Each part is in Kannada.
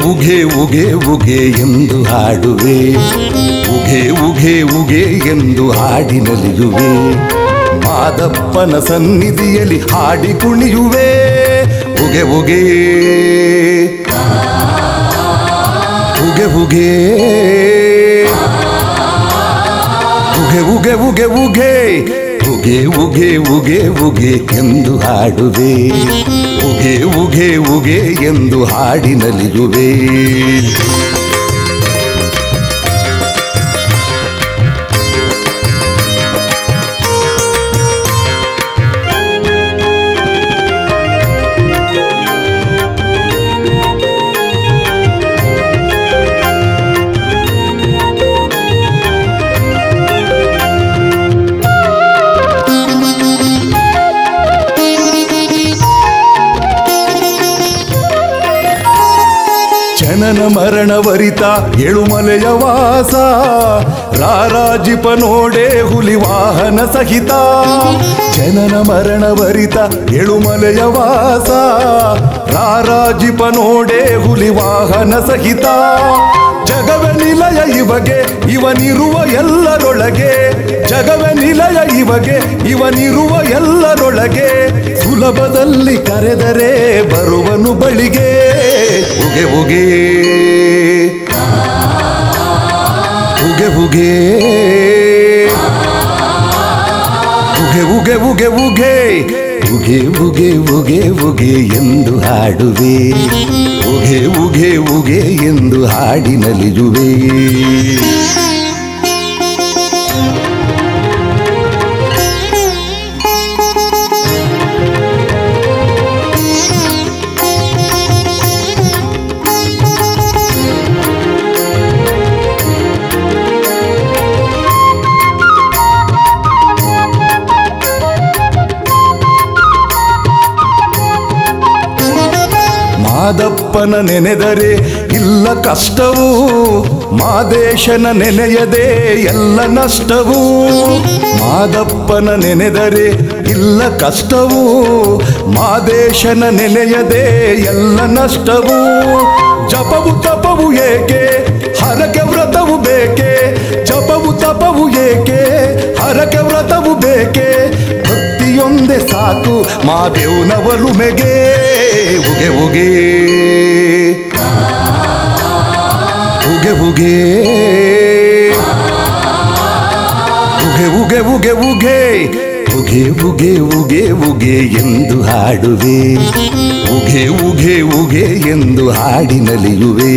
ಉಗೆ ಉಗೆ ಉಗೆ ಎಂದು ಹಾಡುವೆ ಉಗೆ ಉಗೆ ಉಗೆ ಎಂದು ಹಾಡಿ ನಲಿಯುವೆ ಮಾದಪ್ಪನ ಸನ್ನಿಧಿಯಲ್ಲಿ ಹಾಡಿ ಕುಣಿಯುವೆ ಉಗೆ ಉಗೆ ಉಗೆ ಉಗೆ ಉಗೆ ಉಗೆ ಉಗೆ ಉಗೆ ಉಗೆ ಉಗೆ ಉಗೆ ಉಗೆ ಎಂದು ಹಾಡುವೆ ಉಗೆ ಉಗೆ ಉಗೆ ಎಂದು ಹಾಡಿ ನಲಿಯುವೆ ಜನನ ಮರಣವರಿತ ಏಳುಮಲೆಯ ವಾಸ ರಾರಾಜಿಪ ನೋಡೆ ಹುಲಿ ವಾಹನ ಸಹಿತ ಜನನ ಮರಣವರಿತ ಏಳುಮಲೆಯ ವಾಸ ರಾರಾಜಿಪ ನೋಡೆ ಹುಲಿ ವಾಹನ ಸಹಿತ ಜಗವ ನಿಲಯ ಇವಗೆ ಇವನಿರುವ ಎಲ್ಲರೊಳಗೆ ಜಗವ ನಿಲಯ ಇವಗೆ ಇವನಿರುವ ಎಲ್ಲರೊಳಗೆ ಸುಲಭದಲ್ಲಿ ಕರೆದರೆ ಬರುವನು ಬಳಿಗೆ ಉಗೆ ಉಗೆ ಉಗೆ ಉಗೆ ಉಗೆ ಉಗೆ ಉಗೆ ಉಗೆ ಉಗೆ ಉಗೆ ಉಗೆ ಉಗೆ ಎಂದು ಹಾಡುವೆ ಉಗೆ ಉಗೆ ಉಗೆ ಎಂದು ಹಾಡಿ ನಲಿಯುವೆ ಮಾದಪ್ಪನ ನೆನೆದರೆ ಇಲ್ಲ ಕಷ್ಟವು ಮಾದೇಶನ ನೆನೆಯದೆ ಎಲ್ಲ ನಷ್ಟವು ಮಾದಪ್ಪನ ನೆನೆದರೆ ಇಲ್ಲ ಕಷ್ಟವು ಮಾದೇಶನ ನೆನೆಯದೆ ಎಲ್ಲ ನಷ್ಟವು ಜಪವು ತಪವು ಏಕೆ ಹರಕೆ ವ್ರತವು ಬೇಕೆ ಜಪವು ತಪವು ಏಕೆ ಹರಕೆ ವ್ರತವು ಬೇಕೆ ಭಕ್ತಿಯೊಂದೇ ಸಾಕು ಮಾದೇವ್ನ ಒಲುಮೆಗೆ ಉಗೆ ಉಗೆ ಉಗೆ ಉಗೆ ಉಗೆ ಉಗೆ ಉಗೆ ಉಗೆ ಉಗೆ ಉಗೆ ಉಗೆ ಉಗೆ ಎಂದು ಹಾಡುವೆ ಉಗೆ ಉಗೆ ಉಗೆ ಎಂದು ಹಾಡಿ ನಲಿಯುವೆ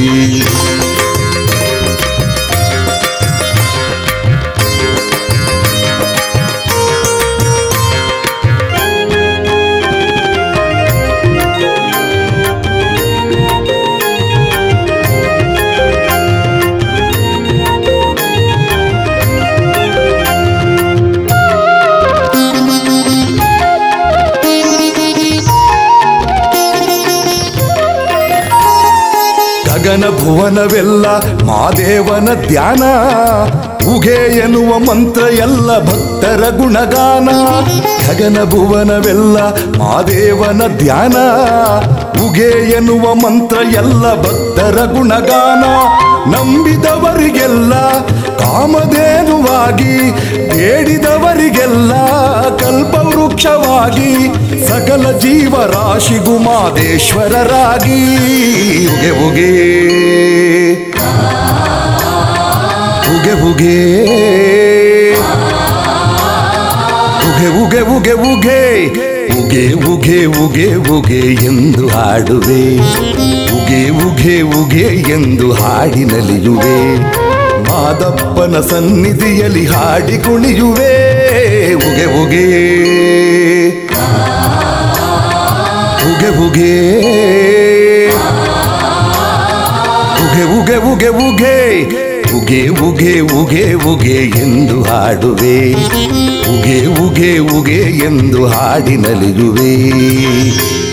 ಗಗನ ಭುವನವೆಲ್ಲ ಮಾದೇವನ ಧ್ಯಾನ ಉಗೆ ಎನ್ನುವ ಮಂತ್ರ ಎಲ್ಲ ಭಕ್ತರ ಗುಣಗಾನ ಗಗನ ಭುವನವೆಲ್ಲ ಮಾದೇವನ ಧ್ಯಾನ ಉಗೆ ಎನ್ನುವ ಮಂತ್ರ ಎಲ್ಲ ಭಕ್ತರ ಗುಣಗಾನ ನಂಬಿದವರಿಗೆಲ್ಲ ಕಾಮಧೇನುವಾಗಿ ಬೇಡಿದವರಿಗೆಲ್ಲ ಕಲ್ಪವೃಕ್ಷವಾಗಿ ಸಕಲ ಜೀವರಾಶಿಗೂ ಮಾದೇಶ್ವರರಾಗಿ ಉಗೆ ಉಗೆ ಉಗೆ ಉಗೆ ಉಗೆ ಉಗೆ ಉಗೆ ಉಗೆ ಉಗೆ ಉಗೆ ಉಗೆ ಉಗೆ ಎಂದು ಹಾಡುವೆ ಉಗೆ ಉಗೆ ಉಗೆ ಎಂದು ಹಾಡಿ ನಲಿಯುವೆ ಮಾದಪ್ಪನ ಸನ್ನಿಧಿಯಲ್ಲಿ ಹಾಡಿ ಕುಣಿಯುವೆ ಉಗೆ ಉಗೆ ಉಗೆ ಉಗೆ ಉಗೆ ಉಗೆ ಉಗೆ ಉಗೆ ಉಗೆ ಉಗೆ ಉಗೆ ಉಗೆ ಎಂದು ಹಾಡುವೆ ಉಗೆ ಉಗೆ ಉಗೆ ಎಂದು ಹಾಡಿ ನಲಿಯುವೆ